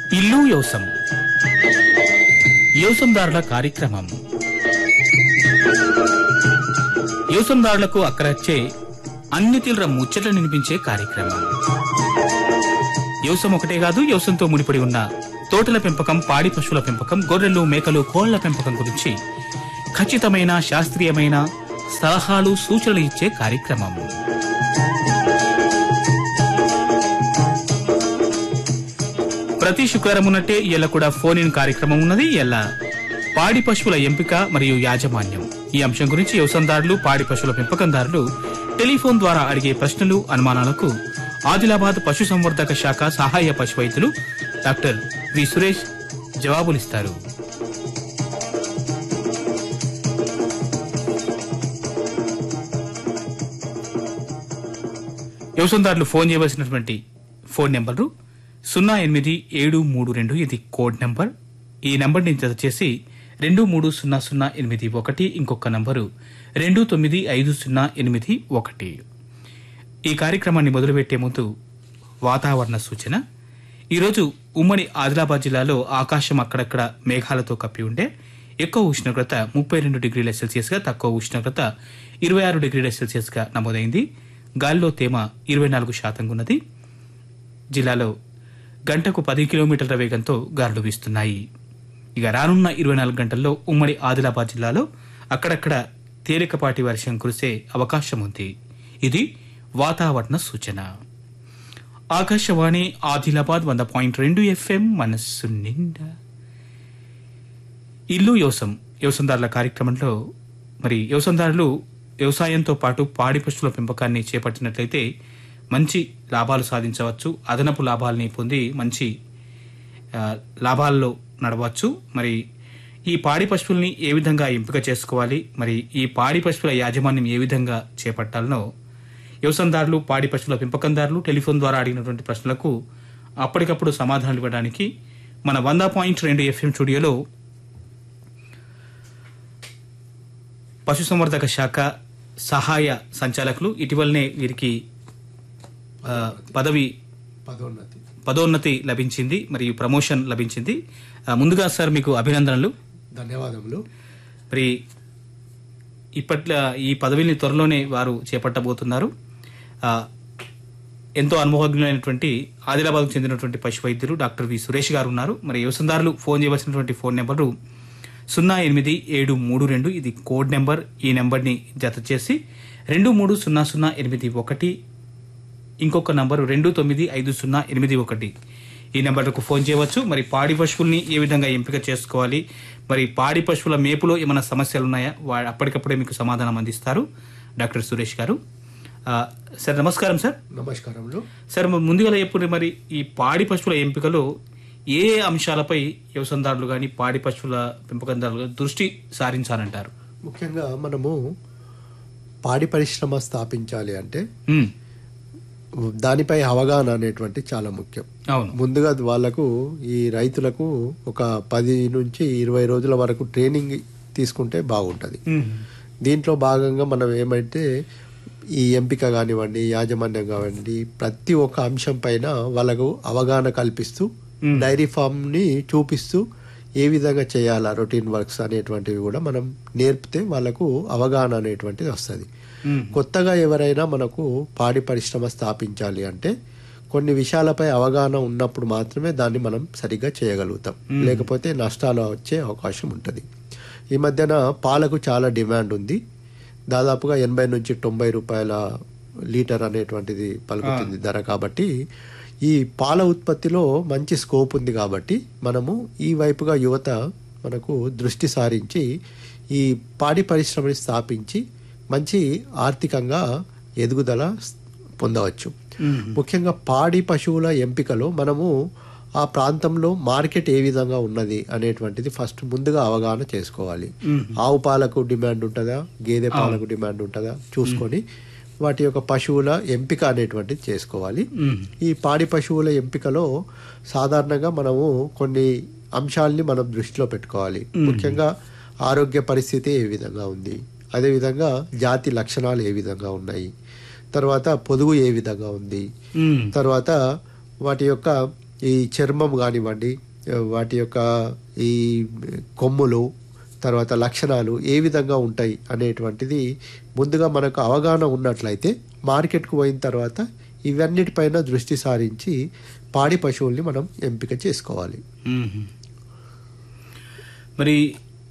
ఇల్లు యోసం యోసందారుల కార్యక్రమం యోసందారులకు అక్కరచ్చే అన్ని తీవ్ర ముచ్చట్లు వినిపించే కార్యక్రమం యోసం ఒకటే కాదు యోసంతో ముడిపడి ఉన్న తోటల పెంపకం పాడి పశువుల పెంపకం గొర్రెలు మేకలు కోళ్ల పెంపకం గురించి ఖచ్చితమైన శాస్త్రీయమైన సలహాలు సూచనలు ఇచ్చే కార్యక్రమం ప్రతి శుక్రవారం ఉన్నట్టే ఇయ్యాల కూడా ఫోన్ ఇన్ కార్యక్రమం ఉన్నది ఇలా పాడి పశువుల ఎంపిక మరియు యాజమాన్యం ఈ అంశం గురించి వ్యవసాయదారులు పాడి పశువుల పెంపకందారులు టెలిఫోన్ ద్వారా అడిగే ప్రశ్నలు అనుమానాలకు ఆదిలాబాద్ పశు సంవర్ధక శాఖ సహాయ పశు వైద్యులు డాక్టర్ వి సురేష్ జవాబులిస్తారు వ్యవసాయదారులు ఫోన్ చేయవలసినటువంటి ఫోన్ నెంబరు సున్నా ఎనిమిది ఏడు మూడు రెండు ఇది కోడ్ నెంబర్ ఈ నెంబర్ని జత చేసి రెండు మూడు సున్నా సున్నా ఎనిమిది ఒకటి ఇంకొక నంబరు రెండు తొమ్మిది ఐదు సున్నా ఎనిమిది ఒకటి ఈ కార్యక్రమాన్ని మొదలుపెట్టే ముందు వాతావరణ సూచన ఈరోజు ఉమ్మడి ఆదిలాబాద్ జిల్లాలో ఆకాశం అక్కడక్కడ మేఘాలతో కప్పి ఉండే ఎక్కువ ఉష్ణోగ్రత ముప్పై రెండు డిగ్రీల సెల్సియస్ గా తక్కువ ఉష్ణోగ్రత ఇరవై ఆరు డిగ్రీల సెల్సియస్ గా నమోదైంది గాలిలో తేమ ఇరవై నాలుగు శాతంగా ఉన్నది జిల్లాలో గంటకు పది కిలోమీటర్ల వేగంతో గాలులు వీస్తున్నాయి ఇక రానున్న ఇరవై నాలుగు గంటల్లో ఉమ్మడి ఆదిలాబాద్ జిల్లాలో అక్కడక్కడ తేలికపాటి వర్షం కురిసే అవకాశం ఉంది ఇది వాతావరణ సూచన ఆకాశవాణి ఆదిలాబాద్ వంద పాయింట్ రెండు ఎఫ్ఎం మనస్సు నిండా ఇల్లు యోసం వ్యవసాయదారుల కార్యక్రమంలో మరి వ్యవసాయదారులు వ్యవసాయంతో పాటు పాడి పశువుల పెంపకాన్ని చేపట్టినట్లయితే మంచి లాభాలు సాధించవచ్చు అదనపు లాభాలని పొంది మంచి ఆ, లాభాల్లో నడవచ్చు మరి ఈ పాడి పశువుల్ని ఏ విధంగా ఎంపిక చేసుకోవాలి మరి ఈ పాడి పశువుల యాజమాన్యం ఏ విధంగా చేపట్టాలనో వ్యవసాయదారులు పాడి పశువుల పెంపకందారులు టెలిఫోన్ ద్వారా అడిగినటువంటి ప్రశ్నలకు అప్పటికప్పుడు సమాధానాలు ఇవ్వడానికి మన వంద పాయింట్ రెండు ఎఫ్ఎం స్టూడియోలో పశుసంవర్ధక శాఖ సహాయ సంచాలకులు ఇటీవలనే వీరికి ఆ, పదవి పదోన్నతి పదోన్నతి లభించింది మరియు ప్రమోషన్ లభించింది ఆ, ముందుగా సార్ మీకు అభినందనలు ధన్యవాదములు మరి ఇప్పట్లో ఈ పదవిని త్వరలోనే వారు చేపట్టబోతున్నారు ఆ, ఎంతో అనుభవజ్ఞులైనటువంటి ఆదిలాబాద్కు చెందినటువంటి పశు వైద్యులు డాక్టర్ వి సురేష్ గారు ఉన్నారు మరి వ్యవసాయదారులు ఫోన్ చేయవలసినటువంటి ఫోన్ నెంబరు సున్నా ఎనిమిది ఏడు మూడు రెండు ఇది కోడ్ నెంబర్ ఈ నెంబర్ని జత చేసి రెండు మూడు సున్నా సున్నా ఎనిమిది ఒకటి ఇంకొక నంబరు రెండు తొమ్మిది ఐదు సున్నా ఎనిమిది ఒకటి ఈ నెంబర్కు ఫోన్ చేయవచ్చు మరి పాడి పశువుల్ని ఏ విధంగా ఎంపిక చేసుకోవాలి మరి పాడి పశువుల మేపులో ఏమైనా సమస్యలు ఉన్నాయా వా అప్పటికప్పుడే మీకు సమాధానం అందిస్తారు డాక్టర్ సురేష్ గారు ఆ, సార్ నమస్కారం సార్ నమస్కారములు సార్ మరి ముందుగా ఎప్పుడు మరి ఈ పాడి పశువుల ఎంపికలో ఏ ఏ అంశాలపై వ్యవసాయదారులు కానీ పాడి పశువుల పెంపకందారులు గానీ దృష్టి సారించాలంటారు ముఖ్యంగా మనము పాడి పరిశ్రమ స్థాపించాలి అంటే ఉమ్, దానిపై అవగాహన అనేటువంటి చాలా ముఖ్యం అవును ముందుగా వాళ్ళకు ఈ రైతులకు ఒక పది నుంచి ఇరవై రోజుల వరకు ట్రైనింగ్ తీసుకుంటే బాగుంటుంది ఉమ్, దీంట్లో భాగంగా మనం ఏమంటే ఈ ఎంపిక కానివ్వండి యాజమాన్యం కానివ్వండి ప్రతి ఒక్క అంశం పైన వాళ్ళకు అవగాహన కల్పిస్తూ మ్మ్. డైరీ ఫామ్ ని చూపిస్తూ ఏ విధంగా చేయాలా రొటీన్ వర్క్స్ అనేటువంటివి కూడా మనం నేర్పితే వాళ్ళకు అవగాహన అనేటువంటిది వస్తుంది ఉమ్, కొత్తగా ఎవరైనా మనకు పాడి పరిశ్రమ స్థాపించాలి అంటే కొన్ని విషయాలపై అవగాహన ఉన్నప్పుడు మాత్రమే దాన్ని మనం సరిగ్గా చేయగలుగుతాం మ్మ్. లేకపోతే నష్టాలు వచ్చే అవకాశం ఉంటుంది ఈ మధ్యన పాలకు చాలా డిమాండ్ ఉంది దాదాపుగా ఎనభై నుంచి తొంభై రూపాయల లీటర్ అనేటువంటిది పలుకుతుంది ధర కాబట్టి ఈ పాల ఉత్పత్తిలో మంచి స్కోప్ ఉంది కాబట్టి మనము ఈ వైపుగా యువత మనకు దృష్టి సారించి ఈ పాడి పరిశ్రమని స్థాపించి మంచి ఆర్థికంగా ఎదుగుదల స్- పొందవచ్చు ఉమ్, ముఖ్యంగా పాడి పశువుల ఎంపికలో మనము ఆ ప్రాంతంలో మార్కెట్ ఏ విధంగా ఉన్నది అనేటువంటిది ఫస్ట్ ముందుగా అవగాహన చేసుకోవాలి ఉమ్, ఆవు పాలకు డిమాండ్ ఉంటుందా గేదె పాలకు డిమాండ్ ఉంటుందా చూసుకొని వాటి యొక్క పశువుల ఎంపిక అనేటువంటిది చేసుకోవాలి ఉమ్, ఈ పాడి పశువుల ఎంపికలో సాధారణంగా మనము కొన్ని అంశాలని మనం దృష్టిలో పెట్టుకోవాలి ముఖ్యంగా ఆరోగ్య పరిస్థితి ఏ విధంగా ఉంది అదేవిధంగా జాతి లక్షణాలు ఏ విధంగా ఉన్నాయి తర్వాత పొదుగు ఏ విధంగా ఉంది ఉమ్, తర్వాత వాటి యొక్క ఈ చర్మం కానివ్వండి వాటి యొక్క ఈ కొమ్ములు తర్వాత లక్షణాలు ఏ విధంగా ఉంటాయి అనేటువంటిది ముందుగా మనకు అవగాహన ఉన్నట్లయితే మార్కెట్కు పోయిన తర్వాత ఇవన్నిటిపైన దృష్టి సారించి పాడి పశువుల్ని మనం ఎంపిక చేసుకోవాలి మ్మ్. మరి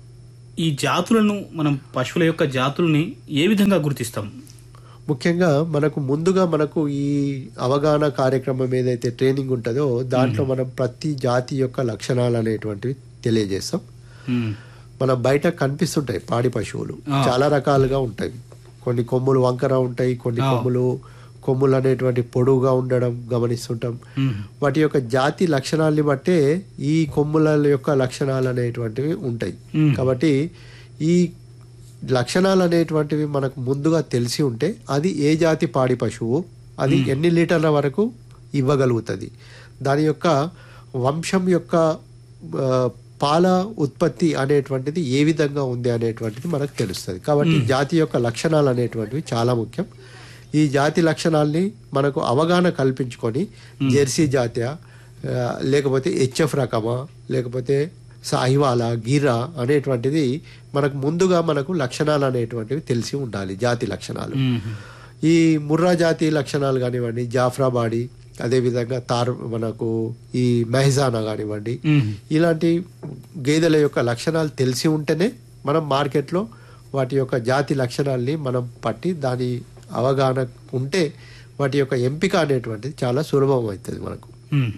ఈ జాతులను మనం పశువుల యొక్క జాతుల్ని ఏ విధంగా గుర్తిస్తాం ముఖ్యంగా మనకు ముందుగా మనకు ఈ అవగాహన కార్యక్రమం ఏదైతే ట్రైనింగ్ ఉంటుందో దాంట్లో మనం ప్రతి జాతి యొక్క లక్షణాలు అనేటువంటివి తెలియజేస్తాం మ్మ్. మన బయట కనిపిస్తుంటాయి పాడి పశువులు ఆ. చాలా రకాలుగా ఉంటాయి కొన్ని కొమ్ములు వంకర ఉంటాయి కొన్ని ఆ. కొమ్ములు కొమ్ములు అనేటువంటి పొడువుగా ఉండడం గమనిస్తుంటాం మ్మ్. వాటి యొక్క జాతి లక్షణాలని బట్టే ఈ కొమ్ముల యొక్క లక్షణాలు అనేటువంటివి ఉంటాయి మ్మ్. కాబట్టి ఈ లక్షణాలు అనేటువంటివి మనకు ముందుగా తెలిసి ఉంటే అది ఏ జాతి పాడి పశువు అది ఎన్ని లీటర్ల వరకు ఇవ్వగలుగుతుంది దాని యొక్క వంశం యొక్క ఆ, పాల ఉత్పత్తి అనేటువంటిది ఏ విధంగా ఉంది అనేటువంటిది మనకు తెలుస్తుంది కాబట్టి జాతి యొక్క లక్షణాలు అనేటువంటివి చాలా ముఖ్యం ఈ జాతి లక్షణాల్ని మనకు అవగాహన కల్పించుకొని జెర్సీ జాత్య ఆ, లేకపోతే హెచ్ఎఫ్ రకమా లేకపోతే సాహివాల గీరా అనేటువంటిది మనకు ముందుగా మనకు లక్షణాలు అనేటువంటివి తెలిసి ఉండాలి జాతి లక్షణాలు మ్మ్. ఈ ముర్రా జాతి లక్షణాలు కానివ్వండి జాఫ్రాబాడి అదేవిధంగా తార్ మనకు ఈ మెహజానా కానివ్వండి మ్మ్. ఇలాంటి గేదెల యొక్క లక్షణాలు తెలిసి ఉంటేనే మనం మార్కెట్లో వాటి యొక్క జాతి లక్షణాల్ని మనం పట్టి దాని అవగాహన ఉంటే వాటి యొక్క ఎంపిక అనేటువంటిది చాలా సులభం అవుతుంది మనకు మ్మ్.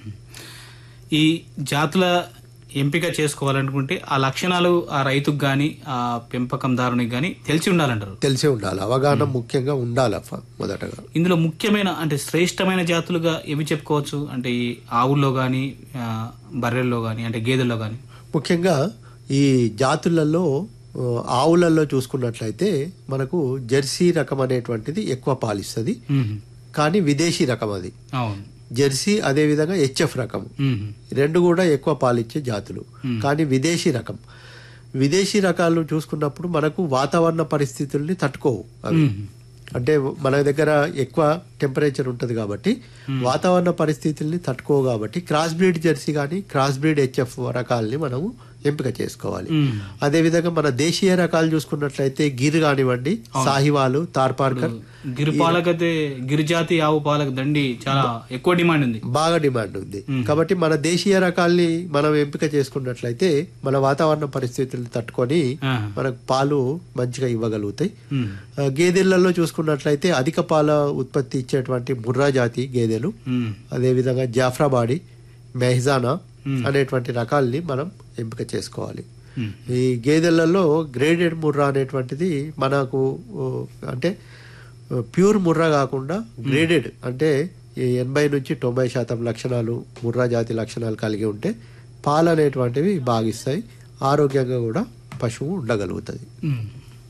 ఈ జాతుల ఎంపిక చేసుకోవాలనుకుంటే ఆ లక్షణాలు ఆ రైతుకు గాని ఆ పెంపకందారునికి గాని తెలిసి ఉండాలంటారు తెలిసి ఉండాలి అవగాహన ముఖ్యంగా ఉండాలి ఫ- మొదటగా ఇందులో ముఖ్యమైన అంటే శ్రేష్టమైన జాతులుగా ఏవి చెప్పుకోవచ్చు అంటే ఈ ఆవుల్లో గాని ఆ, బర్రెల్లో గాని అంటే గేదెల్లో గాని ముఖ్యంగా ఈ జాతులలో ఆ, ఆవులలో చూసుకున్నట్లయితే మనకు జెర్సీ రకం అనేటువంటిది ఎక్కువ పాలిస్తుంది మ్మ్. కానీ విదేశీ రకం అది అవును జెర్సీ అదేవిధంగా హెచ్ఎఫ్ రకం మ్మ్. రెండు కూడా ఎక్కువ పాలిచ్చే జాతులు కానీ విదేశీ రకం విదేశీ రకాలు చూసుకున్నప్పుడు మనకు వాతావరణ పరిస్థితుల్ని తట్టుకోవు అవి మ్మ్. అంటే మన దగ్గర ఎక్కువ టెంపరేచర్ ఉంటుంది కాబట్టి వాతావరణ పరిస్థితుల్ని తట్టుకోవు కాబట్టి క్రాస్ బ్రీడ్ జెర్సీ కానీ క్రాస్ బ్రీడ్ హెచ్ఎఫ్ రకాలని మనము ఎంపిక చేసుకోవాలి మ్మ్. అదేవిధంగా మన దేశీయ రకాలు చూసుకున్నట్లయితే గిర్ కానివ్వండి సాహివాలు తార్పార్కర్ గిరిపాలకతే గిరిజాతి ఆవు పాలకు దండి చాలా ఎక్కువ డిమాండ్ ఉంది బాగా డిమాండ్ ఉంది కాబట్టి మన దేశీయ రకాల్ని మనం ఎంపిక చేసుకున్నట్లయితే మన వాతావరణ పరిస్థితులను తట్టుకొని ఆ. మనకు పాలు మంచిగా ఇవ్వగలుగుతాయి మ్మ్. ఆ, గేదెలలో చూసుకున్నట్లయితే అధిక పాల ఉత్పత్తి ఇచ్చేటువంటి ముర్రా జాతి గేదెలు మ్మ్. అదేవిధంగా జాఫ్రాబాడి మెహజానా అనేటువంటి రకాల్ని మనం ఎంపిక చేసుకోవాలి మ్మ్. ఈ గేదెలలో గ్రేడెడ్ ముర్రా అనేటువంటిది మనకు ఓ, అంటే ఓ, ప్యూర్ ముర్రా కాకుండా గ్రేడెడ్ అంటే ఈ ఎనభై నుంచి తొంభై శాతం లక్షణాలు ముర్రా జాతి లక్షణాలు కలిగి ఉంటే పాలు అనేటువంటివి బాగిస్తాయి ఆరోగ్యంగా కూడా పశువు ఉండగలుగుతుంది మ్మ్.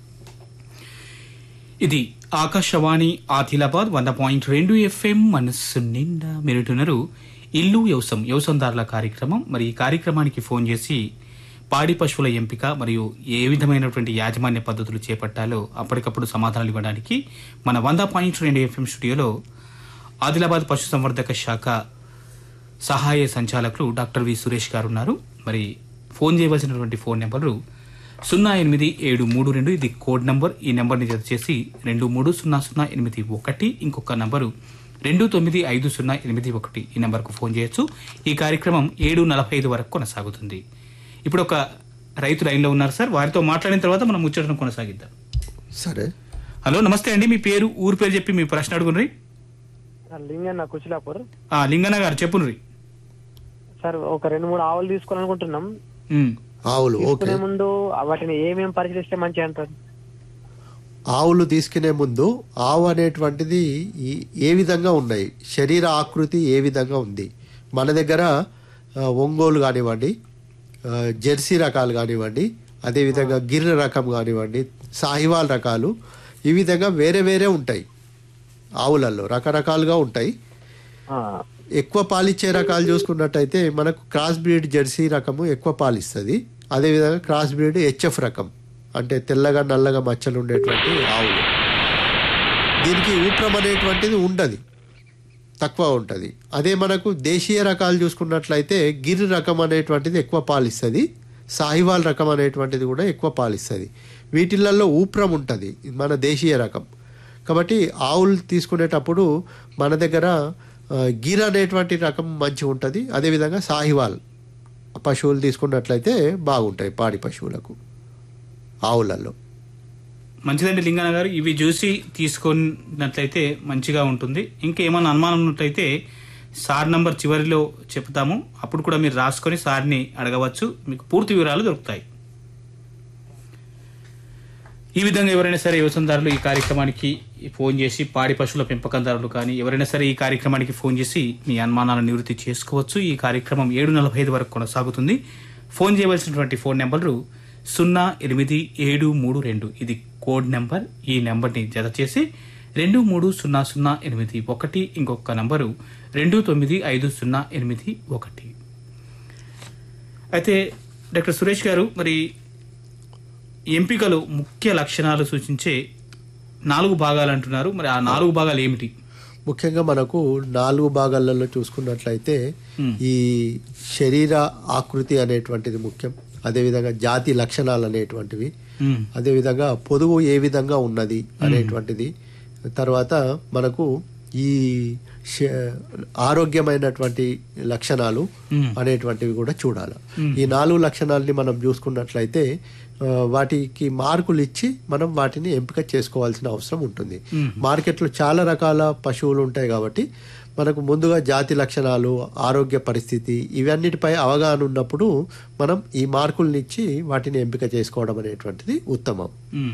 ఇది ఆకాశవాణి ఆదిలాబాద్ వంద పాయింట్ రెండు ఎఫ్ఎం మనస్సు నిండా మీరుంటున్నారు ఇల్లు వ్యవసం వ్యవసందారుల కార్యక్రమం మరి ఈ కార్యక్రమానికి ఫోన్ చేసి పాడి పశువుల ఎంపిక మరియు ఏ విధమైనటువంటి యాజమాన్య పద్ధతులు చేపట్టాలో అప్పటికప్పుడు సమాధానాలు ఇవ్వడానికి మన వంద పాయింట్ రెండు ఎఫ్ఎం స్టూడియోలో ఆదిలాబాద్ పశుసంవర్ధక శాఖ సహాయ సంచాలకులు డాక్టర్ వి సురేష్ గారు ఉన్నారు మరి ఫోన్ చేయవలసినటువంటి ఫోన్ నెంబరు సున్నా ఎనిమిది ఏడు మూడు రెండు ఇది కోడ్ నంబర్ ఈ నెంబర్ని జత చేసి రెండు మూడు సున్నా సున్నా ఎనిమిది ఒకటి ఇంకొక నంబరు రెండు తొమ్మిది ఐదు సున్నా ఎనిమిది ఒకటి ఈ నెంబర్కు ఫోన్ చేయొచ్చు ఈ కార్యక్రమం ఏడు నలభై ఐదు వరకు కొనసాగుతుంది ఇప్పుడు ఒక రైతు లైన్లో ఉన్నారు సార్ వారితో మాట్లాడిన తర్వాత మనం ముచ్చటను కొనసాగిద్దాం సరే హలో నమస్తే అండి మీ పేరు ఊరు పేరు చెప్పి మీ ప్రశ్న అడుగునరి లింగన్న కుచిలాపూర్ లింగన్న గారు చెప్పునరి సార్ ఒక రెండు మూడు ఆవులు తీసుకోవాలనుకుంటున్నాం ఉమ్, ఆవులు ఓకే తీసుకునే ముందు వాటిని ఏమేమి పరిశీలిస్తే మంచిగా అంటారు ఆవులు తీసుకునే ముందు ఆవు అనేటువంటిది ఈ- ఏ విధంగా ఉన్నాయి శరీర ఆకృతి ఏ విధంగా ఉంది మన దగ్గర ఆ, ఒంగోలు కానివ్వండి ఆ, జెర్సీ రకాలు కానివ్వండి అదేవిధంగా గిర్ర రకం కానివ్వండి సాహివాల్ రకాలు ఈ విధంగా వేరే వేరే ఉంటాయి ఆవులలో రకరకాలుగా ఉంటాయి ఆ, ఎక్కువ పాలిచ్చే రకాలు చూసుకున్నట్టయితే మనకు క్రాస్ బ్రీడ్ జెర్సీ రకము ఎక్కువ పాలిస్తుంది అదేవిధంగా క్రాస్ బ్రీడ్ హెచ్ఎఫ్ రకం అంటే తెల్లగా నల్లగా మచ్చలు ఉండేటువంటి ఆవులు దీనికి ఊప్రం అనేటువంటిది ఉండదు తక్కువ ఉంటుంది అదే మనకు దేశీయ రకాలు చూసుకున్నట్లయితే గిర్ రకం అనేటువంటిది ఎక్కువ పాలిస్తుంది సాహివాల్ రకం అనేటువంటిది కూడా ఎక్కువ పాలిస్తుంది వీటిలలో ఊప్రం ఉంటుంది ఇది మన దేశీయ రకం కాబట్టి ఆవులు తీసుకునేటప్పుడు మన దగ్గర ఆ, గిర్ అనేటువంటి రకం మంచిగా ఉంటుంది అదేవిధంగా సాహివాల్ పశువులు తీసుకున్నట్లయితే బాగుంటాయి పాడి పశువులకు ఆవులలో మంచిదండి లింగన్న గారు ఇవి చూసి తీసుకున్నట్లయితే మంచిగా ఉంటుంది ఇంకా ఏమైనా అనుమానం ఉన్నట్లయితే సార్ నంబర్ చివరిలో చెప్తాము అప్పుడు కూడా మీరు రాసుకొని సార్ని అడగవచ్చు మీకు పూర్తి వివరాలు దొరుకుతాయి ఈ విధంగా ఎవరైనా సరే వ్యవసాయదారులు ఈ కార్యక్రమానికి ఫోన్ చేసి పాడి పశువుల పెంపకందారులు కానీ ఎవరైనా సరే ఈ కార్యక్రమానికి ఫోన్ చేసి మీ అనుమానాలను నివృత్తి చేసుకోవచ్చు ఈ కార్యక్రమం ఏడు నలభై ఐదు వరకు కొనసాగుతుంది ఫోన్ చేయవలసినటువంటి ఫోన్ నెంబర్లు సున్నా ఎనిమిది ఏడు మూడు రెండు ఇది కోడ్ నెంబర్ ఈ నెంబర్ని జత చేసి రెండు మూడు సున్నా సున్నా ఎనిమిది ఒకటి ఇంకొక నంబరు రెండు తొమ్మిది ఐదు సున్నా ఎనిమిది ఒకటి అయితే డాక్టర్ సురేష్ గారు మరి ఎంపికలు ముఖ్య లక్షణాలు సూచించే నాలుగు భాగాలు అంటున్నారు మరి ఆ నాలుగు భాగాలు ఏమిటి ముఖ్యంగా మనకు నాలుగు భాగాలలో చూసుకున్నట్లయితే Hmm. ఈ శరీర ఆకృతి అనేటువంటిది ముఖ్యం అదేవిధంగా జాతి లక్షణాలు అనేటువంటివి మ్మ్. అదేవిధంగా పొదుగు ఏ విధంగా ఉన్నది అనేటువంటిది తర్వాత మనకు ఈ శ- ఆరోగ్యమైనటువంటి లక్షణాలు మ్మ్. అనేటువంటివి కూడా చూడాలి ఈ నాలుగు లక్షణాలని మనం చూసుకున్నట్లయితే ఆ, వాటికి మార్కులు ఇచ్చి మనం వాటిని ఎంపిక చేసుకోవాల్సిన అవసరం ఉంటుంది మార్కెట్లో చాలా రకాల పశువులు ఉంటాయి కాబట్టి మనకు ముందుగా జాతి లక్షణాలు ఆరోగ్య పరిస్థితి ఇవన్నిటిపై అవగాహన ఉన్నప్పుడు మనం ఈ మార్కుల్ని ఇచ్చి వాటిని ఎంపిక చేసుకోవడం అనేటువంటిది ఉత్తమం మ్మ్.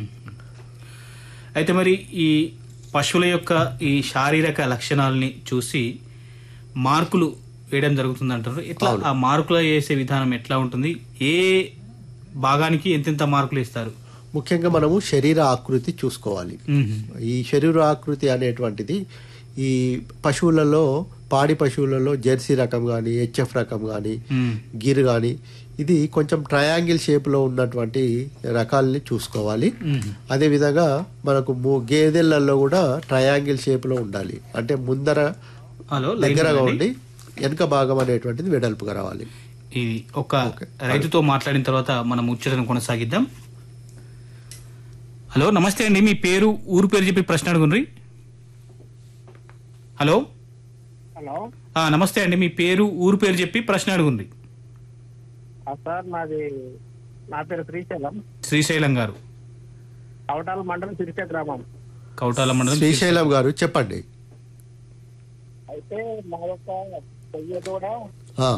అయితే మరి ఈ పశువుల యొక్క ఈ శారీరక లక్షణాలని చూసి మార్కులు వేయడం జరుగుతుంది అంటారు ఎట్లా ఆ మార్కులు వేసే విధానం ఎట్లా ఉంటుంది ఏ భాగానికి ఎంతెంత మార్కులు ఇస్తారు ముఖ్యంగా మనము శరీర ఆకృతి చూసుకోవాలి మ్మ్. ఈ శరీర ఆకృతి అనేటువంటిది ఈ పశువులలో పాడి పశువులలో జెర్సీ రకం కానీ హెచ్ఎఫ్ రకం కానీ మ్మ్. గిర్ కానీ ఇది కొంచెం ట్రయాంగిల్ షేప్లో ఉన్నటువంటి రకాలని చూసుకోవాలి మ్మ్. అదేవిధంగా మనకు ము- గేదెలలో కూడా ట్రయాంగిల్ షేప్లో ఉండాలి అంటే ముందర హలో లైన్ దగ్గరగా ఉండండి. ఉండి వెనుక భాగం అనేటువంటిది వెడల్పుగా రావాలి ఇది ఒక రైతుతో మాట్లాడిన తర్వాత మనం ముచ్చటను కొనసాగిద్దాం హలో నమస్తే అండి మీ పేరు ఊరు పేరు చెప్పి ప్రశ్న అడుగుండ్రి హలో హలో ఆ, నమస్తే అండి మీ పేరు ఊరు పేరు చెప్పి ప్రశ్న అడుగుండ్రి ఆ సార్ నాది నా పేరు శ్రీశైలం శ్రీశైలం గారు అవటాల మండలం సిరిసే గ్రామం కౌటాల మండలం శ్రీశైలం గారు చెప్పండి అయితే మా యొక్క పొయ్య కూడా ఆ,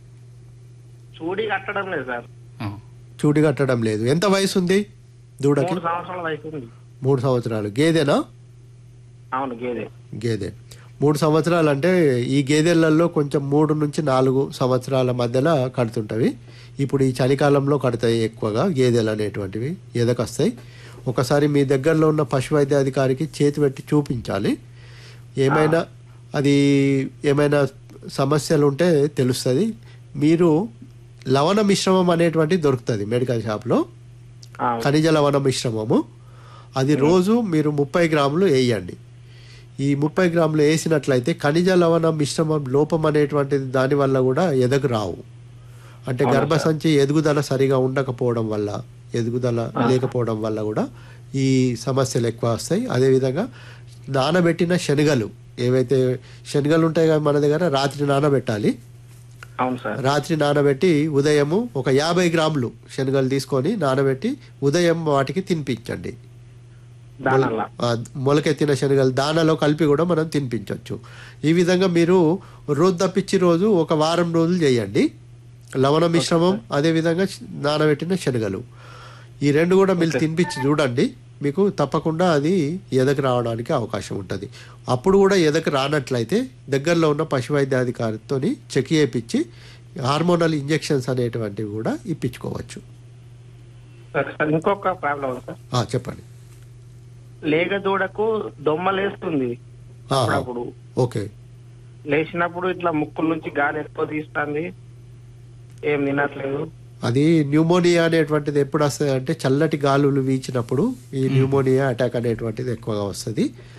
చూడి కట్టడం లేదు సార్ ఆ. చూడి కట్టడం లేదు ఎంత వయసు ఉంది దూడకి మూడు సంవత్సరాల వయసు ఉంది మూడు సంవత్సరాలు గేదెనా అవును గేదె గేదె మూడు సంవత్సరాలు అంటే ఈ గేదెలలో కొంచెం మూడు నుంచి నాలుగు సంవత్సరాల మధ్యలో కడుతుంటవి ఇప్పుడు ఈ చలికాలంలో కడతాయి ఎక్కువగా గేదెలు అనేటువంటివి ఎదకొస్తాయి ఒకసారి మీ దగ్గరలో ఉన్న పశు వైద్యాధికారికి చేతి పెట్టి చూపించాలి ఏమైనా అది ఏమైనా సమస్యలు ఉంటే తెలుస్తుంది మీరు లవణ మిశ్రమం అనేటువంటిది దొరుకుతుంది మెడికల్ షాప్లో ఆ, ఖనిజ లవణ మిశ్రమము అది రోజు మీరు ముప్పై గ్రాములు వేయండి ఈ ముప్పై గ్రాములు వేసినట్లయితే ఖనిజ లవణ మిశ్రమం లోపం అనేటువంటిది దానివల్ల కూడా ఎదగు రావు అంటే గర్భసంచి ఎదుగుదల సరిగా ఉండకపోవడం వల్ల ఎదుగుదల లేకపోవడం వల్ల కూడా ఈ సమస్యలు ఎక్కువ వస్తాయి అదేవిధంగా నానబెట్టిన శనగలు ఏవైతే శనగలు ఉంటాయి కదా మన దగ్గర రాత్రి నానబెట్టాలి అవును సార్ రాత్రి నానబెట్టి ఉదయము ఒక యాభై గ్రాములు శనగలు తీసుకొని నానబెట్టి ఉదయం వాటికి తినిపించండి దానల్లా ఆ, మొలకెత్తిన శనగలు దానాలో కలిపి కూడా మనం తినిపించవచ్చు ఈ విధంగా మీరు రోజు తప్పించి రోజు ఒక వారం రోజులు చేయండి లవణ మిశ్రమం అదేవిధంగా నానబెట్టిన శనగలు ఈ రెండు కూడా మీరు తినిపించి చూడండి మీకు తప్పకుండా అది ఎదకు రావడానికి అవకాశం ఉంటుంది అప్పుడు కూడా ఎదకు రానట్లయితే దగ్గరలో ఉన్న పశు వైద్యాధికారితో చెక్ చేయించి హార్మోనల్ ఇంజెక్షన్స్ అనేటువంటివి కూడా ఇప్పించుకోవచ్చు సరే సార్ ఇంకొక ప్రాబ్లం ఉంది సార్ ఆ, చెప్పండి లేగ దూడకు దొమ్మలేస్తుంది ఆహా. అప్పుడప్పుడు ఓకే లేచినప్పుడు ఇట్లా ముక్కుల నుంచి గాలి ఎక్కువ తీస్తుంది ఏం తినట్లేదు అది న్యూమోనియా అనేటువంటిది ఎప్పుడు వస్తుంది అంటే చల్లటి గాలులు వీచినప్పుడు ఈ న్యూమోనియా అటాక్ అనేటువంటిది ఎక్కువగా వస్తుంది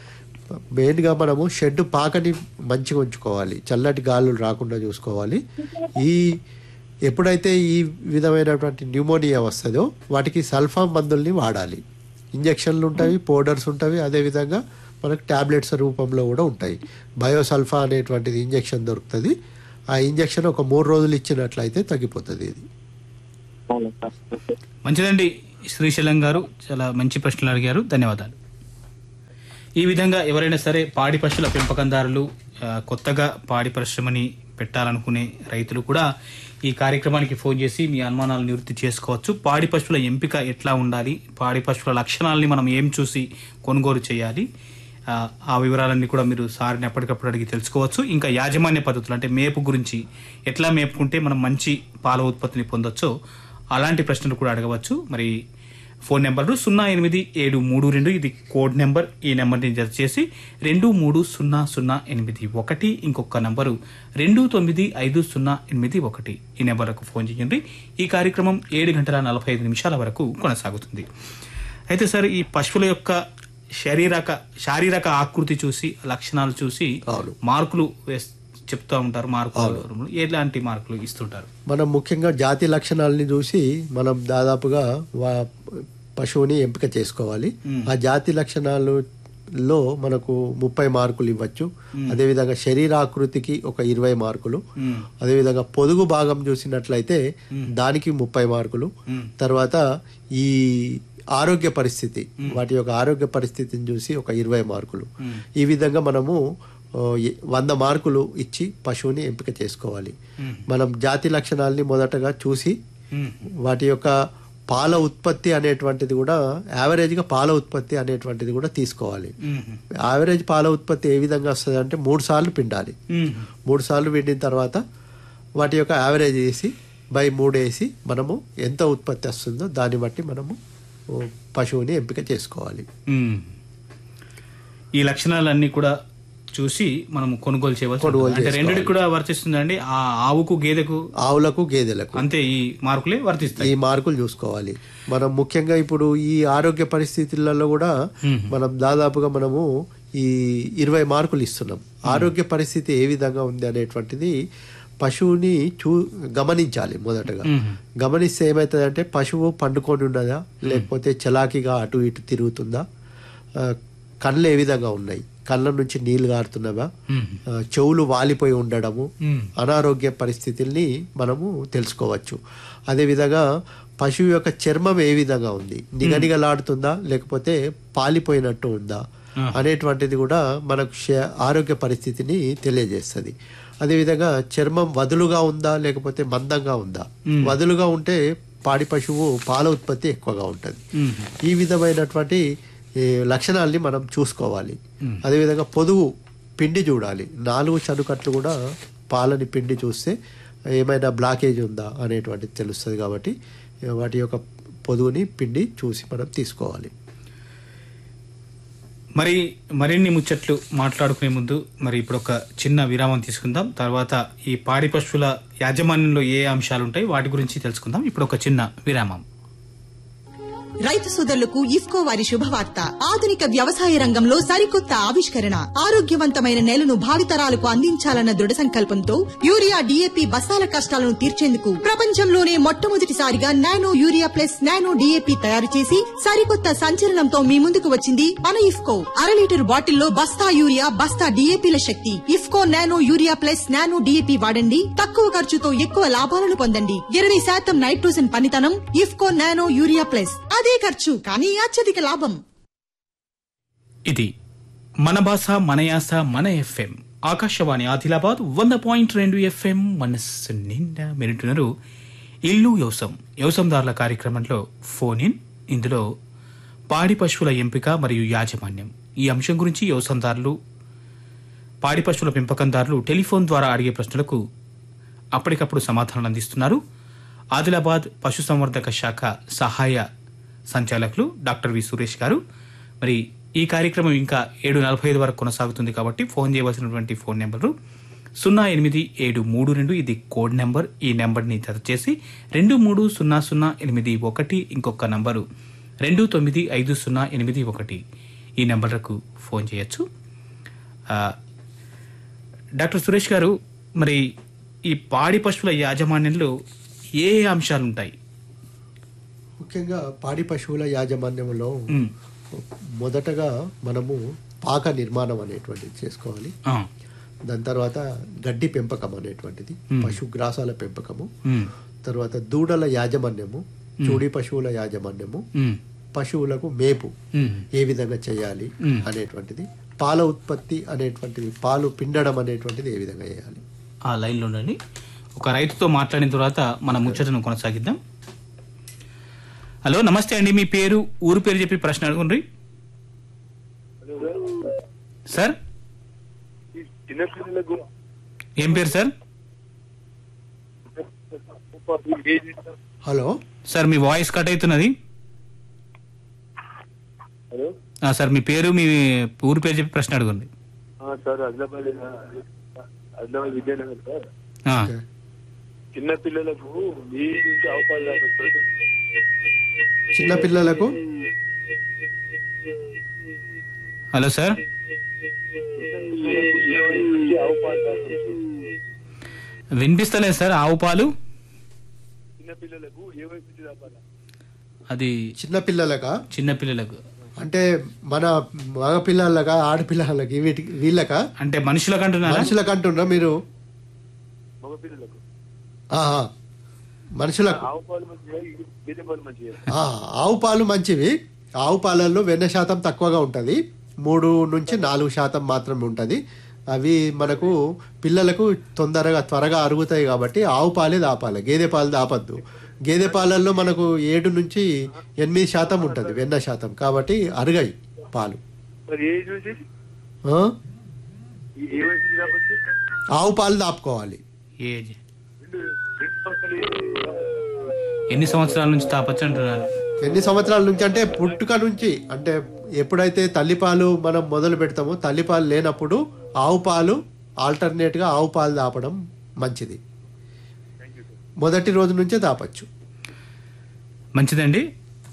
మెయిన్గా మనము షెడ్ పాకని మంచిగా ఉంచుకోవాలి చల్లటి గాలులు రాకుండా చూసుకోవాలి ఈ ఎప్పుడైతే ఈ విధమైనటువంటి న్యూమోనియా వస్తుందో వాటికి సల్ఫా మందుల్ని వాడాలి ఇంజక్షన్లు ఉంటాయి పౌడర్స్ ఉంటాయి అదేవిధంగా మనకు టాబ్లెట్స్ రూపంలో కూడా ఉంటాయి బయోసల్ఫా అనేటువంటిది ఇంజక్షన్ దొరుకుతుంది ఆ ఇంజక్షన్ ఒక మూడు రోజులు ఇచ్చినట్లయితే తగ్గిపోతుంది ఇది అవును సార్ మంచిదండి శ్రీశైలం గారు చాలా మంచి ప్రశ్నలు అడిగారు ధన్యవాదాలు ఈ విధంగా ఎవరైనా సరే పాడి పశువుల పెంపకందారులు ఆ, కొత్తగా పాడి పరిశ్రమని పెట్టాలనుకునే రైతులు కూడా ఈ కార్యక్రమానికి ఫోన్ చేసి మీ అనుమానాలు నివృత్తి చేసుకోవచ్చు పాడి పశువుల ఎంపిక ఎట్లా ఉండాలి పాడి పశువుల లక్షణాలని మనం ఏం చూసి కొనుగోలు చేయాలి ఆ, ఆ వివరాలన్నీ కూడా మీరు సార్ని ఎప్పటికప్పుడు అడిగి తెలుసుకోవచ్చు ఇంకా యాజమాన్య పద్ధతులు అంటే మేపు గురించి ఎట్లా మేపుకుంటే మనం మంచి పాల ఉత్పత్తిని పొందొచ్చో అలాంటి ప్రశ్నలు కూడా అడగవచ్చు మరి ఫోన్ నెంబర్లు సున్నా ఎనిమిది ఏడు మూడు రెండు ఇది కోడ్ నెంబర్ ఈ నెంబర్ని జత చేసి రెండు మూడు సున్నా సున్నా ఎనిమిది ఒకటి ఇంకొక నంబరు రెండు తొమ్మిది ఐదు సున్నా ఎనిమిది ఒకటి ఈ నెంబర్లకు ఫోన్ చేయండి ఈ కార్యక్రమం ఏడు గంటల నలభై ఐదు నిమిషాల వరకు కొనసాగుతుంది అయితే సార్ ఈ పశువుల యొక్క శరీరక శారీరక ఆకృతి చూసి లక్షణాలు చూసి అవును. మార్కులు వేస్- చెప్తా ఉంటారు మార్కులు ఎలాంటి మార్కులు ఇస్తుంటారు మనం ముఖ్యంగా జాతి లక్షణాలని చూసి మనం దాదాపుగా వా- పశువుని ఎంపిక చేసుకోవాలి ఆ జాతి లక్షణాలలో మనకు ముప్పై మార్కులు ఇవ్వచ్చు అదేవిధంగా శరీరాకృతికి ఒక ఇరవై మార్కులు మ్మ్. అదేవిధంగా పొదుగు భాగం చూసినట్లయితే దానికి ముప్పై మార్కులు తర్వాత ఈ ఆరోగ్య పరిస్థితి వాటి యొక్క ఆరోగ్య పరిస్థితిని చూసి ఒక ఇరవై మార్కులు ఈ విధంగా మనము ఓ, ఎ- వంద మార్కులు ఇచ్చి పశువుని ఎంపిక చేసుకోవాలి మనం జాతి లక్షణాలని మొదటగా చూసి మ్మ్. వాటి యొక్క పాల ఉత్పత్తి అనేటువంటిది కూడా యావరేజ్గా పాల ఉత్పత్తి అనేటువంటిది కూడా తీసుకోవాలి మ్మ్. యావరేజ్ పాల ఉత్పత్తి ఏ విధంగా వస్తుంది అంటే మూడు సార్లు పిండాలి మ్మ్. మూడు సార్లు పిండిన తర్వాత వాటి యొక్క యావరేజ్ వేసి బై మూడు వేసి మనము ఎంత ఉత్పత్తి వస్తుందో దాన్ని బట్టి మనము ఓ, పశువుని ఎంపిక చేసుకోవాలి మ్మ్. ఈ లక్షణాలన్నీ కూడా చూసి మనం కొనుగోలు చేయవలసి కొనుగోలు ఉంటుంది. అంటే రెండిటికి కూడా వర్తిస్తుందండి ఆ ఆవుకు గేదెకు ఆవులకు గేదెలకు అంతే ఈ మార్కులే వర్తిస్తాయి ఈ మార్కులు చూసుకోవాలి మనం ముఖ్యంగా ఇప్పుడు ఈ ఆరోగ్య పరిస్థితులలో కూడా మనం దాదాపుగా మనము ఈ ఇరవై మార్కులు ఇస్తున్నాం ఆరోగ్య పరిస్థితి ఏ విధంగా ఉంది అనేటువంటిది పశువుని చూ గమనించాలి మొదటగా గమనిస్తే ఏమవుతుందంటే పశువు పండుకొని ఉన్నదా లేకపోతే చలాకీగా అటు ఇటు తిరుగుతుందా ఆ, కళ్ళు ఏ విధంగా ఉన్నాయి కళ్ళ నుంచి నీళ్లు గారుతున్నవా మ్మ్. ఆ, చెవులు వాలిపోయి ఉండడము మ్మ్. అనారోగ్య పరిస్థితుల్ని మనము తెలుసుకోవచ్చు అదేవిధంగా పశువు యొక్క చర్మం ఏ విధంగా ఉంది నిగనిగలాడుతుందా లేకపోతే పాలిపోయినట్టు ఉందా అనేటువంటిది కూడా మనకు శ- ఆరోగ్య పరిస్థితిని తెలియజేస్తుంది అదేవిధంగా చర్మం వదులుగా ఉందా లేకపోతే మందంగా ఉందా వదులుగా ఉంటే పాడి పశువు పాల ఉత్పత్తి ఎక్కువగా ఉంటుంది మ్మ్. ఈ విధమైనటువంటి ఈ, లక్షణాల్ని మనం చూసుకోవాలి అదేవిధంగా పొదుగు పిండి చూడాలి నాలుగు చనుకట్లు కూడా పాలని పిండి చూస్తే ఏమైనా బ్లాకేజ్ ఉందా అనేటువంటిది తెలుస్తుంది కాబట్టి ఏ, వాటి యొక్క పొదుగుని పిండి చూసి మనం తీసుకోవాలి మరి మరిన్ని ముచ్చట్లు మాట్లాడుకునే ముందు మరి ఇప్పుడు ఒక చిన్న విరామం తీసుకుందాం తర్వాత ఈ పాడి పశువుల యాజమాన్యంలో ఏ అంశాలు ఉంటాయి వాటి గురించి తెలుసుకుందాం ఇప్పుడు ఒక చిన్న విరామం రైతు సోదరులకు ఇఫ్కో వారి శుభవార్త ఆధునిక వ్యవసాయ రంగంలో సరికొత్త ఆవిష్కరణ ఆరోగ్యవంతమైన నేలను భావితరాలకు అందించాలన్న దృఢ సంకల్పంతో యూరియా డిఏపి బస్తాల కష్టాలను తీర్చేందుకు ప్రపంచంలోనే మొట్టమొదటిసారిగా nano urea plus nano DAP తయారు చేసి సరికొత్త సంచలనంతో మీ ముందుకు వచ్చింది మన ఇఫ్కో అర లీటర్ బాటిల్లో బస్తా యూరియా బస్తా డిఏపిల శక్తి IFFCO nano urea plus nano DAP వాడండి తక్కువ ఖర్చుతో ఎక్కువ లాభాలను పొందండి ఇరవై శాతం నైట్రోజన్ పనితనం ఇఫ్కో నానో యూరియా ప్లస్ అదే ఖర్చు కానీ అత్యధిక లాభం ఇది మన భాష మన యాస మన ఎఫ్ఎం ఆకాశవాణి ఆదిలాబాద్ వంద పాయింట్ రెండు ఎఫ్ఎం మనస్సు నిండా మెరుంటున్నారు ఇల్లు వ్యవసం వ్యవసందారుల కార్యక్రమంలో ఫోన్ ఇన్ ఇందులో పాడి పశువుల ఎంపిక మరియు యాజమాన్యం ఈ అంశం గురించి వ్యవసందారులు పాడి పశువుల పెంపకందారులు టెలిఫోన్ ద్వారా అడిగే ప్రశ్నలకు అప్పటికప్పుడు సమాధానాలు అందిస్తున్నారు ఆదిలాబాద్ పశుసంవర్ధక శాఖ సహాయ సంచాలకులు డాక్టర్ వి సురేష్ గారు మరి ఈ కార్యక్రమం ఇంకా ఏడు నలభై ఐదు వరకు కొనసాగుతుంది కాబట్టి ఫోన్ చేయవలసినటువంటి ఫోన్ నెంబరు సున్నా ఎనిమిది ఏడు మూడు రెండు ఇది కోడ్ నెంబర్ ఈ నెంబర్ని జత చేసి రెండు మూడు సున్నా సున్నా ఎనిమిది ఒకటి ఇంకొక నంబరు రెండు తొమ్మిది ఐదు సున్నా ఎనిమిది ఒకటి ఈ నెంబర్లకు ఫోన్ చేయొచ్చు ఆ, డాక్టర్ సురేష్ గారు మరి ఈ పాడి పశువుల యాజమాన్యంలో ఏ ఏ అంశాలు ఉంటాయి ముఖ్యంగా పాడి పశువుల యాజమాన్యంలో ఉమ్, మొదటగా మనము పాక నిర్మాణం అనేటువంటిది చేసుకోవాలి ఆ, దాని తర్వాత గడ్డి పెంపకం అనేటువంటిది Hmm. పశుగ్రాసాల పెంపకము ఉమ్, తర్వాత దూడల యాజమాన్యము చూడి పశువుల యాజమాన్యము ఉమ్, పశువులకు మేపు ఉమ్, ఏ విధంగా చేయాలి Hmm. అనేటువంటిది పాల ఉత్పత్తి అనేటువంటిది పాలు పిండడం అనేటువంటిది ఏ విధంగా చేయాలి ఆ లైన్లో ఉండండి ఒక రైతుతో మాట్లాడిన తర్వాత మన ముచ్చటను కొనసాగిద్దాం హలో నమస్తే అండి మీ పేరు ఊరు పేరు చెప్పి ప్రశ్న అడుగుండ్రి సార్ చిన్నపిల్లలకు ఏం పేరు సార్ హలో సార్ మీ వాయిస్ కట్ అవుతున్నది హలో ఆ, సార్ మీ పేరు మీ ఊరు పేరు చెప్పి ప్రశ్న అడగండి సార్ ఆదిలాబాద్ ఆదిలాబాద్ విద్యానగర్ సార్ ఆ, ఓకే. చిన్న పిల్లలకు మీ నుంచి అవకాశాలు రావచ్చు చిన్న పిల్లలకు హలో సార్ వినిపిస్తలేదు సార్ ఆవు పాలు చిన్న పిల్లలకు ఏ వయసు నుంచి రాపాలా అది చిన్న పిల్లలకా చిన్న పిల్లలకు అంటే మన మగ పిల్లలకా ఆడపిల్లలకి వీటికి వీళ్ళకా అంటే మనుషులకు అంటున్నారా మనుషులకు అంటున్నా మీరు మగ పిల్లలకు ఆహా. మనుషులకు ఆవు పాలు మంచిగా గేదె పాలు మంచిగా ఆ, ఆవు పాలు మంచివి ఆవు పాలల్లో వెన్న శాతం తక్కువగా ఉంటుంది మూడు నుంచి నాలుగు శాతం మాత్రమే ఉంటుంది అవి మనకు పిల్లలకు తొందరగా త్వరగా అరుగుతాయి కాబట్టి ఆవు పాలే దాపాలి గేదె పాలు దాపద్దు గేదె పాలల్లో మనకు ఏడు నుంచి ఎనిమిది శాతం ఉంటుంది వెన్న శాతం కాబట్టి అరుగాయి పాలు మరి ఏ ఏజ్ నుంచి ఆ? ఈ- ఏ వయసు నుంచి రావచ్చు ఆవు పాలు దాపుకోవాలి ఏజ్ రెండు రెండు సంవత్సరాలు ఎన్ని సంవత్సరాల నుంచి తాపచ్చు అంటున్నారు ఎన్ని సంవత్సరాల నుంచి అంటే పుట్టుక నుంచి అంటే ఎప్పుడైతే తల్లిపాలు మనం మొదలు పెడతామో తల్లిపాలు లేనప్పుడు ఆవు పాలు ఆల్టర్నేట్గా ఆవు పాలు దాపడం మంచిది మొదటి రోజు నుంచే దాపచ్చు మంచిదండి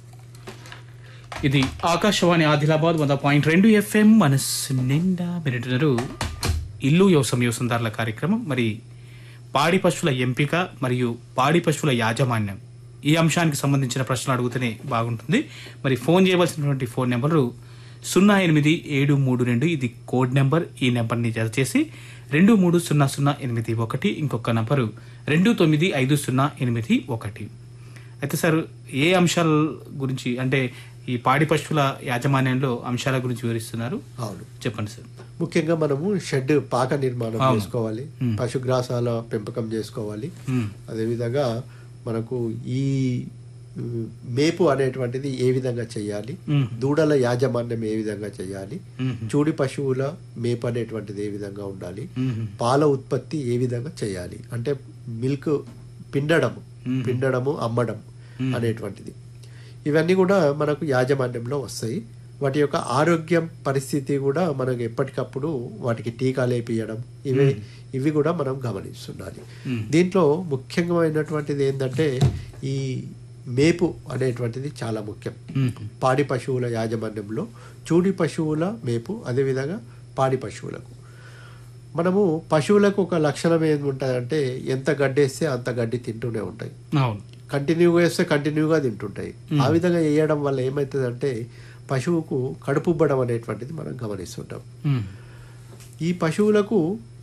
ఇది ఆకాశవాణి ఆదిలాబాద్ వంద పాయింట్ రెండు ఎఫ్ఎం మనస్సు నిండా మీరింటున్నారు ఇల్లు వ్యవసాయం వ్యవసాయదారుల కార్యక్రమం మరి పాడి పశువుల ఎంపిక మరియు పాడి పశువుల యాజమాన్యం ఈ అంశానికి సంబంధించిన ప్రశ్నలు అడిగితేనే బాగుంటుంది మరి ఫోన్ చేయవలసినటువంటి ఫోన్ నెంబరు సున్నా ఎనిమిది ఏడు మూడు రెండు ఇది కోడ్ నెంబర్ ఈ నెంబర్ని జత చేసి రెండు మూడు సున్నా సున్నా ఎనిమిది ఒకటి ఇంకొక నంబరు రెండు తొమ్మిది ఐదు సున్నా ఎనిమిది ఒకటి అయితే సార్ ఏ అంశాల గురించి అంటే ఈ పాడి పశువుల యాజమాన్యంలో అంశాల గురించి వివరిస్తున్నారు అవును చెప్పండి సార్ ముఖ్యంగా మనము షెడ్ పాక నిర్మాణం అవును. చేసుకోవాలి మ్మ్. పశుగ్రాసాల పెంపకం చేసుకోవాలి మ్మ్. అదేవిధంగా మనకు ఈ ఉమ్, మేపు అనేటువంటిది ఏ విధంగా చేయాలి మ్మ్. దూడల యాజమాన్యం ఏ విధంగా చేయాలి మ్మ్. చూడి పశువుల మేపు అనేటువంటిది ఏ విధంగా ఉండాలి మ్మ్. పాల ఉత్పత్తి ఏ విధంగా చేయాలి అంటే మిల్క్ పిండడము మ్మ్. పిండడము అమ్మడం అనేటువంటిది ఇవన్నీ కూడా మనకు యాజమాన్యంలో వస్తాయి వాటి యొక్క ఆరోగ్యం పరిస్థితి కూడా మనకు ఎప్పటికప్పుడు వాటికి టీకాలు వేపియడం ఇవి ఇవి కూడా మనం గమనిస్తుండాలి మ్మ్. దీంట్లో ముఖ్యమైనటువంటిది ఏంటంటే ఈ మేపు అనేటువంటిది చాలా ముఖ్యం మ్మ్. పాడి పశువుల యాజమాన్యంలో చూడి పశువుల మేపు అదేవిధంగా పాడి పశువులకు మనము పశువులకు ఒక లక్షణం ఏముంటుందంటే ఎంత గడ్డి వేస్తే అంత గడ్డి తింటూనే ఉంటాయి అవును కంటిన్యూగా వేస్తే కంటిన్యూగా తింటుంటాయి ఆ విధంగా వేయడం వల్ల ఏమవుతుందంటే పశువుకు కడుపుబ్బడం అనేటువంటిది మనం గమనిస్తుంటాం మ్మ్. ఈ పశువులకు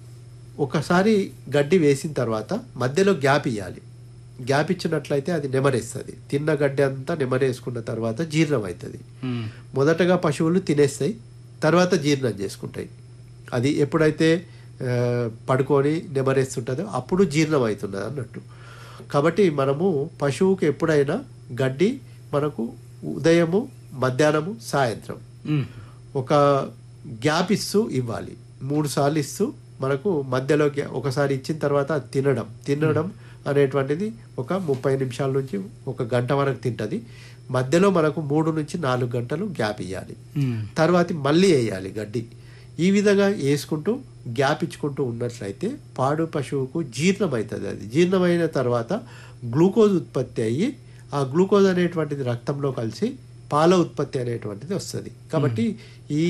ఒకసారి గడ్డి వేసిన తర్వాత మధ్యలో గ్యాప్ ఇవ్వాలి గ్యాప్ ఇచ్చినట్లయితే అది నెమరేస్తుంది తిన్న గడ్డి అంతా నెమరేసుకున్న తర్వాత జీర్ణం అవుతుంది మ్మ్. మొదటగా పశువులు తినేస్తాయి తర్వాత జీర్ణం చేసుకుంటాయి అది ఎప్పుడైతే ఆ, పడుకొని నెమరేస్తుంటుందో అప్పుడు జీర్ణం అవుతున్నది అన్నట్టు కాబట్టి మనము పశువుకు ఎప్పుడైనా గడ్డి మనకు ఉదయము మధ్యాహ్నము సాయంత్రం మ్మ్. ఒక గ్యాప్ ఇస్తూ ఇవ్వాలి మూడు సార్లు ఇస్తూ మనకు మధ్యలో గ్యా- ఒకసారి ఇచ్చిన తర్వాత అది తినడం తినడం అనేటువంటిది ఒక ముప్పై నిమిషాల నుంచి ఒక గంట వరకు తింటది మధ్యలో మనకు మూడు నుంచి నాలుగు గంటలు గ్యాప్ ఇవ్వాలి మ్మ్. తర్వాత మళ్ళీ వేయాలి గడ్డి ఈ విధంగా వేసుకుంటూ గ్యాప్ ఇచ్చుకుంటూ ఉన్నట్లయితే పాడు పశువుకు జీర్ణం అవుతుంది అది జీర్ణమైన తర్వాత గ్లూకోజ్ ఉత్పత్తి అయ్యి ఆ గ్లూకోజ్ అనేటువంటిది రక్తంలో కలిసి పాల ఉత్పత్తి అనేటువంటిది వస్తుంది కాబట్టి ఈ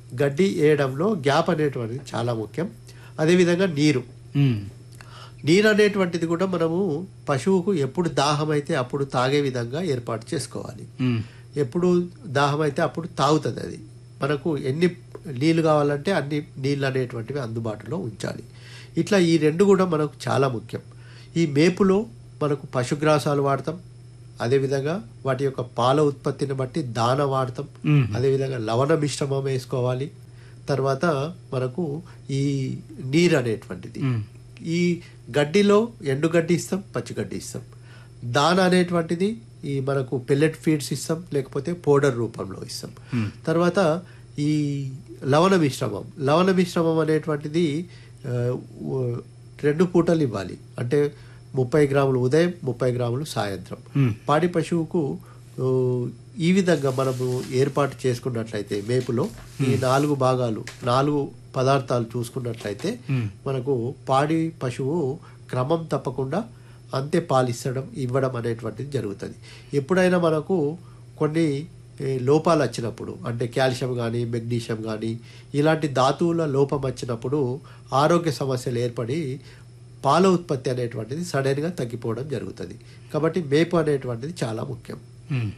గడ్డి వేయడంలో గ్యాప్ అనేటువంటిది చాలా ముఖ్యం అదేవిధంగా నీరు ఉమ్, నీరు అనేటువంటిది కూడా మనము పశువుకు ఎప్పుడు దాహం అయితే అప్పుడు తాగే విధంగా ఏర్పాటు చేసుకోవాలి ఉమ్, ఎప్పుడు దాహం అయితే అప్పుడు తాగుతుంది అది మనకు ఎన్ని నీళ్లు కావాలంటే అన్ని నీళ్ళు అనేటువంటివి అందుబాటులో ఉంచాలి ఇట్లా ఈ రెండు కూడా మనకు చాలా ముఖ్యం ఈ మేపులో మనకు పశుగ్రాసాలు వాడతాం అదేవిధంగా వాటి యొక్క పాల ఉత్పత్తిని బట్టి దాన వాడతాం మ్మ్. అదేవిధంగా లవణ మిశ్రమం వేసుకోవాలి తర్వాత మనకు ఈ నీరు అనేటువంటిది మ్మ్. ఈ గడ్డిలో ఎండుగడ్డి ఇస్తాం పచ్చిగడ్డి ఇస్తాం దాన అనేటువంటిది ఈ మనకు పెల్లెట్ ఫీడ్స్ ఇస్తాం లేకపోతే పౌడర్ రూపంలో ఇస్తాం తర్వాత ఈ లవణ మిశ్రమం లవణ మిశ్రమం అనేటువంటిది ఆ, ఉ- రెండు పూటలు ఇవ్వాలి అంటే ముప్పై గ్రాములు ఉదయం ముప్పై గ్రాములు సాయంత్రం మ్మ్. పాడి పశువుకు ఊ, ఈ విధంగా మనము ఏర్పాటు చేసుకున్నట్లయితే మేపులో ఈ నాలుగు భాగాలు నాలుగు పదార్థాలు చూసుకున్నట్లయితే మనకు పాడి పశువు క్రమం తప్పకుండా అంతే పాలిస్తడం ఇవ్వడం అనేటువంటిది జరుగుతుంది ఎప్పుడైనా మనకు కొన్ని ఏ, లోపాలు వచ్చినప్పుడు అంటే కాల్షియం కానీ మెగ్నీషియం కానీ ఇలాంటి ధాతువుల లోపం వచ్చినప్పుడు ఆరోగ్య సమస్యలు ఏర్పడి పాల ఉత్పత్తి అనేటువంటిది సడన్గా తగ్గిపోవడం జరుగుతుంది కాబట్టి మేపు అనేటువంటిది చాలా ముఖ్యం ఉమ్.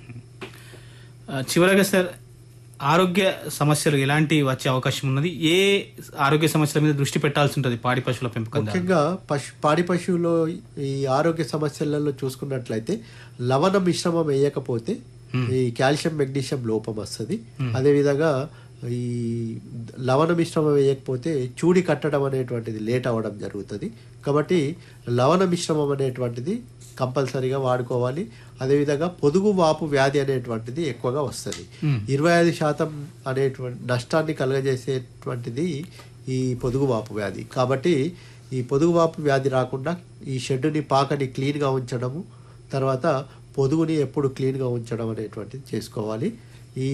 ఆ, చివరగా సార్ ఆరోగ్య సమస్యలు ఎలాంటి వచ్చే అవకాశం ఉన్నది ఏ ఆరోగ్య సమస్యల మీద దృష్టి పెట్టాల్సి ఉంటుంది పాడి పశువుల పెంపకం ముఖ్యంగా పశు పాడి పశువులో ఈ ఆరోగ్య సమస్యలలో చూసుకున్నట్లయితే లవణ మిశ్రమం వేయకపోతే ఈ కాల్షియం మెగ్నీషియం లోపం వస్తుంది అదేవిధంగా ఈ లవణ మిశ్రమం వేయకపోతే చూడి కట్టడం అనేటువంటిది లేట్ అవ్వడం జరుగుతుంది కాబట్టి లవణ మిశ్రమం అనేటువంటిది కంపల్సరీగా వాడుకోవాలి అదేవిధంగా పొదుగు వాపు వ్యాధి అనేటువంటిది ఎక్కువగా వస్తుంది ఇరవై ఐదు శాతం అనేటువంటి నష్టాన్ని కలుగజేసేటువంటిది ఈ పొదుగు వాపు వ్యాధి కాబట్టి ఈ పొదుగు వాపు వ్యాధి రాకుండా ఈ షెడ్డుని పాకని క్లీన్గా ఉంచడము తర్వాత పొదుగుని ఎప్పుడు క్లీన్గా ఉంచడం అనేటువంటిది చేసుకోవాలి ఈ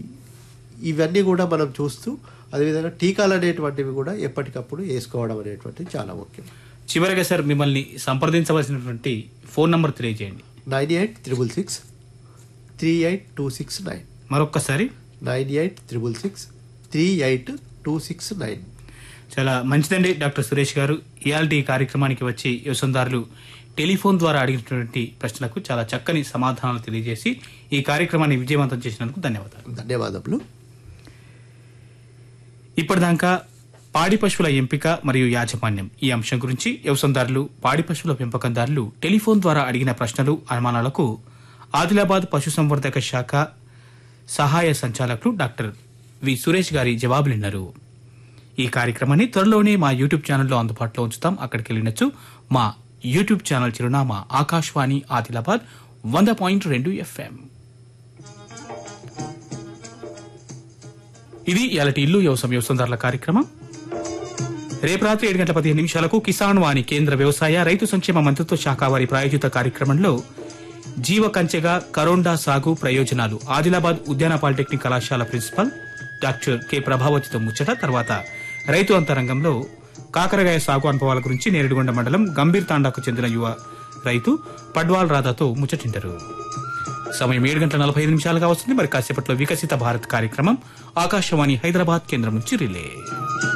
ఇవన్నీ కూడా మనం చూస్తూ అదేవిధంగా టీకాలు అనేటువంటివి కూడా ఎప్పటికప్పుడు వేసుకోవడం అనేటువంటిది చాలా ముఖ్యం చివరగా సార్ మిమ్మల్ని సంప్రదించవలసినటువంటి ఫోన్ నంబర్ తెలియజేయండి nine eight triple six three eight two six nine మరొక్కసారి nine eight triple six three eight two six nine చాలా మంచిదండి డాక్టర్ సురేష్ గారు ఇయాల్టి ఈ కార్యక్రమానికి వచ్చి వ్యవసాయదారులు టెలిఫోన్ ద్వారా అడిగినటువంటి ప్రశ్నలకు చాలా చక్కని సమాధానాలు తెలియజేసి ఈ కార్యక్రమాన్ని విజయవంతం చేసినందుకు ధన్యవాదాలు ధన్యవాదములు ఇప్పటిదాకా పాడి పశువుల ఎంపిక మరియు యాజమాన్యం ఈ అంశం గురించి వ్యవసాయదారులు పాడి పశువుల పెంపకందారులు టెలిఫోన్ ద్వారా అడిగిన ప్రశ్నలు అనుమానాలకు ఆదిలాబాద్ పశుసంవర్ధక శాఖ సహాయ సంచాలకులు డాక్టర్ వి సురేష్ గారి జవాబులిన్నారు ఈ కార్యక్రమాన్ని త్వరలోనే మా యూట్యూబ్ ఛానల్లో అందుబాటులో ఉంచుతాం అక్కడికి వెళ్ళినచ్చు మా యూట్యూబ్ ఛానల్ చిరునామా ఆకాశవాణి ఆదిలాబాద్ వంద పాయింట్ రెండు ఎఫ్ఎం ఇది ఇలాంటి ఇల్లు వ్యవసాయ వ్యవసాయదారుల కార్యక్రమం రేపు రాత్రి ఏడు గంటల పదిహేను నిమిషాలకు కిసాన్ వాణి కేంద్ర వ్యవసాయ రైతు సంక్షేమ మంత్రిత్వ శాఖ వారి ప్రాయోజిత కార్యక్రమంలో జీవ కంచెగా కరోండా సాగు ప్రయోజనాలు ఆదిలాబాద్ ఉద్యాన పాలిటెక్నిక్ కళాశాల ప్రిన్సిపల్ డాక్టర్ కె ప్రభావతితో ముచ్చట తర్వాత రైతు అంతరంగంలో కాకరకాయ సాగు అనుభవాల గురించి నేరేడుగొండ మండలం గంభీర్ తాండాకు చెందిన యువ రైతు పడ్వాల్ రాధాతో ముచ్చటింటారు సమయం ఏడు గంటల నలభై ఐదు నిమిషాలుగా వస్తుంది మరి కాసేపట్లో వికసిత భారత్ కార్యక్రమం ఆకాశవాణి హైదరాబాద్ కేంద్రం నుంచి రిలే